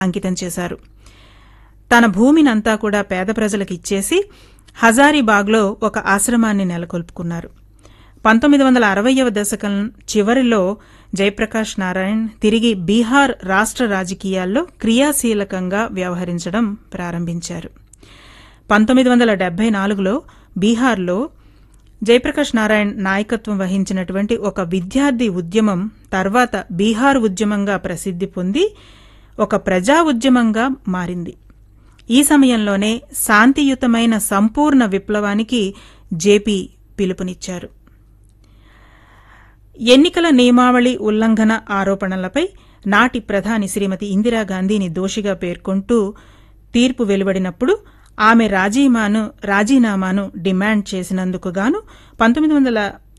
అంకితం చేశారు తన భూమినంతా కూడా పేద ప్రజలకు ఇచ్చేసి హజారీబాగ్లో ఒక ఆశ్రమాన్ని నెలకొల్పుకున్నారు పంతొమ్మిది వందల అరవయవ దశకం చివరిలో జయప్రకాష్ నారాయణ్ తిరిగి బీహార్ రాష్ట్ర రాజకీయాల్లో క్రియాశీలకంగా వ్యవహరించడం ప్రారంభించారు పంతొమ్మిది వందల డెబ్బై నాలుగులో బీహార్లో జయప్రకాష్ నారాయణ్ నాయకత్వం వహించినటువంటి ఒక విద్యార్థి ఉద్యమం తర్వాత బీహార్ ఉద్యమంగా ప్రసిద్ధి పొంది ఒక ప్రజా ఉద్యమంగా మారింది ఈ సమయంలోనే శాంతియుతమైన సంపూర్ణ విప్లవానికి జేపీ పిలుపునిచ్చారు ఎన్నికల నియమావళి ఉల్లంఘన ఆరోపణలపై నాటి ప్రధాని శ్రీమతి ఇందిరాగాంధీని దోషిగా పేర్కొంటూ తీర్పు వెలువడినప్పుడు ఆమె రాజీనామాను రాజీనామాను డిమాండ్ చేసినందుకు గాను పంతొమ్మిది వందల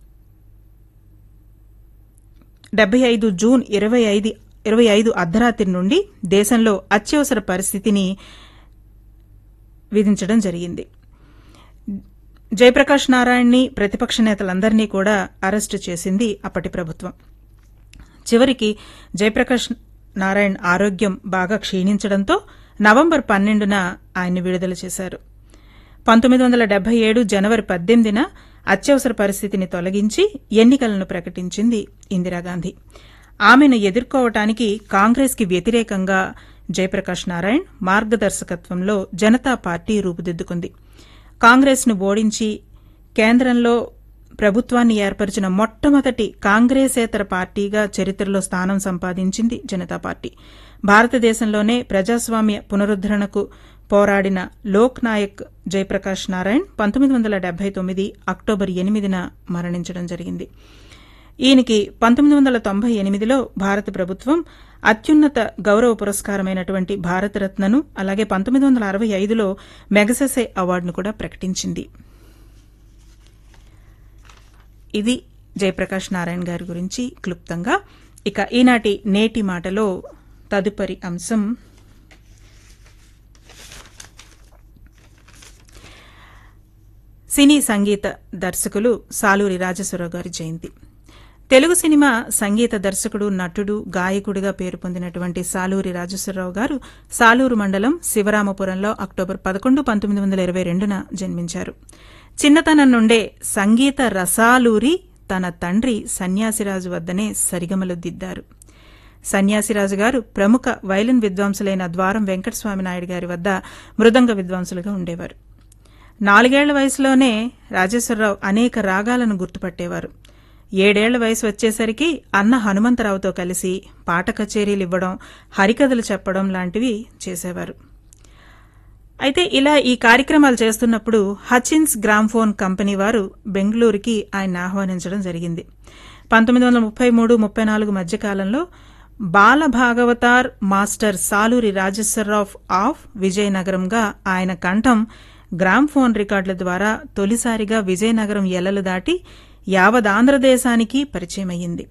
డెబ్బై ఐదు జూన్ ఇరవై ఐదు ఇరవై ఐదు అర్ధరాత్రి నుండి దేశంలో అత్యవసర పరిస్థితిని విధించడం జరిగింది జయప్రకాష్ నారాయణ్ని ప్రతిపక్ష నేతలందరినీ కూడా అరెస్టు చేసింది అప్పటి ప్రభుత్వం చివరికి జయప్రకాష్ నారాయణ్ ఆరోగ్యం బాగా క్షీణించడంతో నవంబర్ పన్నెండున ఆయన్ని విడుదల చేశారు పంతొమ్మిది వందల డెబ్బై ఏడు జనవరి పద్దెనిమిదిన అత్యవసర పరిస్థితిని తొలగించి ఎన్నికలను ప్రకటించింది ఇందిరాగాంధీ ఆమెను ఎదుర్కోవటానికి కాంగ్రెస్కి వ్యతిరేకంగా జయప్రకాష్ నారాయణ్ మార్గదర్శకత్వంలో జనతా పార్టీ రూపుదిద్దుకుంది కాంగ్రెస్ను ఓడించి కేంద్రంలో ప్రభుత్వాన్ని ఏర్పరిచిన మొట్టమొదటి కాంగ్రెసేతర పార్టీగా చరిత్రలో స్థానం సంపాదించింది జనతా పార్టీ భారతదేశంలోనే ప్రజాస్వామ్య పునరుద్దరణకు పోరాడిన లోక్ నాయక్ జయప్రకాష్ నారాయణ్ పంతొమ్మిది వందల డెబ్బై తొమ్మిది అక్టోబర్ ఎనిమిదిన మరణించడం జరిగింది ఈయనకి పంతొమ్మిది వందల తొంభై ఎనిమిదిలో భారత ప్రభుత్వం అత్యున్నత గౌరవ పురస్కారమైనటువంటి భారతరత్నను అలాగే పంతొమ్మిది వందల అరవై ఐదులో మెగసెసే అవార్డును కూడా ప్రకటించింది ఇది జయప్రకాష్ నారాయణ గారి గురించి క్లుప్తంగా ఇక ఈనాటి నేటి మాటలో తదుపరి అంశం సినీ సంగీత దర్శకులు సాలూరి రాజేశ్వరరావు గారి జయంతి తెలుగు సినిమా సంగీత దర్శకుడు నటుడు గాయకుడిగా పేరు పొందినటువంటి సాలూరి రాజేశ్వరరావు గారు సాలూరు మండలం శివరామపురంలో అక్టోబర్ పదకొండు పంతొమ్మిది వందల ఇరవై రెండున జన్మించారు చిన్నతనం నుండే సంగీత రసాలూరి తన తండ్రి సన్యాసిరాజు వద్దనే సరిగమలు దిద్దారు సన్యాసిరాజు గారు ప్రముఖ వైలిన్ విద్వాంసులైన ద్వారం వెంకటస్వామి నాయుడు గారి వద్ద మృదంగ విద్వాంసులుగా ఉండేవారు నాలుగేళ్ల వయసులోనే రాజేశ్వరరావు అనేక రాగాలను గుర్తుపట్టేవారు ఏడేళ్ల వయసు వచ్చేసరికి అన్న హనుమంతరావుతో కలిసి పాట కచేరీలు ఇవ్వడం హరికథలు చెప్పడం లాంటివి చేసేవారు అయితే ఇలా ఈ కార్యక్రమాలు చేస్తున్నప్పుడు హచిన్స్ గ్రామ్ఫోన్ కంపెనీ వారు బెంగళూరుకి ఆయన ఆహ్వానించడం జరిగింది పంతొమ్మిది వందల ముప్పై మూడు ముప్పై నాలుగు మధ్యకాలంలో బాల భాగవతార్ మాస్టర్ సాలూరి రాజేశ్వరరావు ఆఫ్ విజయనగరంగా ఆయన కంఠం గ్రామ్ఫోన్ రికార్డుల ద్వారా తొలిసారిగా విజయనగరం ఎల్లలు దాటి యావద్ ఆంధ్రదేశానికి పరిచయమయ్యింది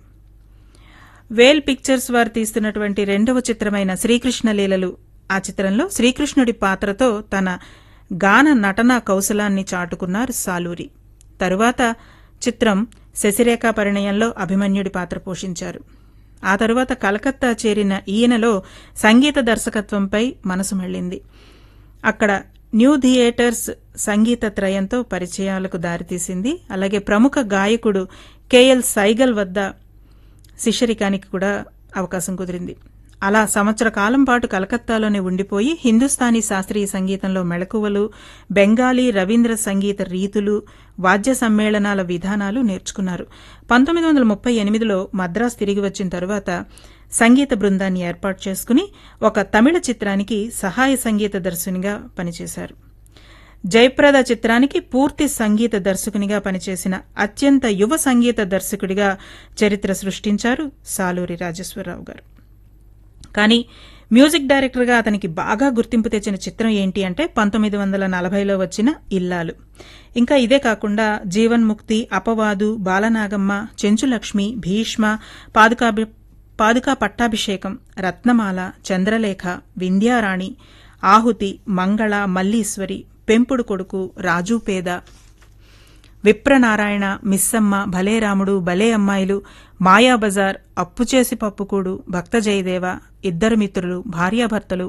వేల్ పిక్చర్స్ వారు తీస్తున్నటువంటి రెండవ చిత్రమైన శ్రీకృష్ణ లీలలు ఆ చిత్రంలో శ్రీకృష్ణుడి పాత్రతో తన గాన నటనా కౌశలాన్ని చాటుకున్నారు సాలూరి తరువాత చిత్రం శశిరేఖ పరిణయంలో అభిమన్యుడి పాత్ర పోషించారు ఆ తరువాత కలకత్తా చేరిన ఈయనలో సంగీత దర్శకత్వంపై మనసు మళ్లింది అక్కడ న్యూ థియేటర్స్ సంగీత త్రయంతో పరిచయాలకు దారితీసింది అలాగే ప్రముఖ గాయకుడు కేఎల్ సైగల్ వద్ద శిష్యరికానికి కూడా అవకాశం కుదిరింది అలా సంవత్సర కాలం పాటు కలకత్తాలోనే ఉండిపోయి హిందుస్థానీ శాస్త్రీయ సంగీతంలో మెళకువలు బెంగాలీ రవీంద్ర సంగీత రీతులు వాద్య సమ్మేళనాల విధానాలు నేర్చుకున్నారు పంతొమ్మిది వందల ముప్పై ఎనిమిదిలో మద్రాస్ తిరిగి వచ్చిన తరువాత సంగీత బృందాన్ని ఏర్పాటు చేసుకుని ఒక తమిళ చిత్రానికి సహాయ సంగీత దర్శకునిగా పనిచేశారు జయప్రద చిత్రానికి పూర్తి సంగీత దర్శకునిగా పనిచేసిన అత్యంత యువ సంగీత దర్శకుడిగా చరిత్ర సృష్టించారు సాలూరి రాజేశ్వరరావు గారు కానీ మ్యూజిక్ డైరెక్టర్గా అతనికి బాగా గుర్తింపు తెచ్చిన చిత్రం ఏంటి అంటే పంతొమ్మిది వందల నలభైలో వచ్చిన ఇల్లాలు ఇంకా ఇదే కాకుండా జీవన్ముక్తి అపవాదు బాలనాగమ్మ చెంచులక్ష్మి భీష్మ పాదుకాభి పాదుకా పట్టాభిషేకం రత్నమాల చంద్రలేఖ వింధ్యారాణి ఆహుతి మంగళ మల్లీశ్వరి పెంపుడు కొడుకు రాజుపేద విప్రనారాయణ మిస్సమ్మ భలే రాముడు భలే అమ్మాయిలు మాయాబజార్ అప్పు చేసి పప్పుకూడు భక్త జయదేవ ఇద్దరు మిత్రులు భార్యాభర్తలు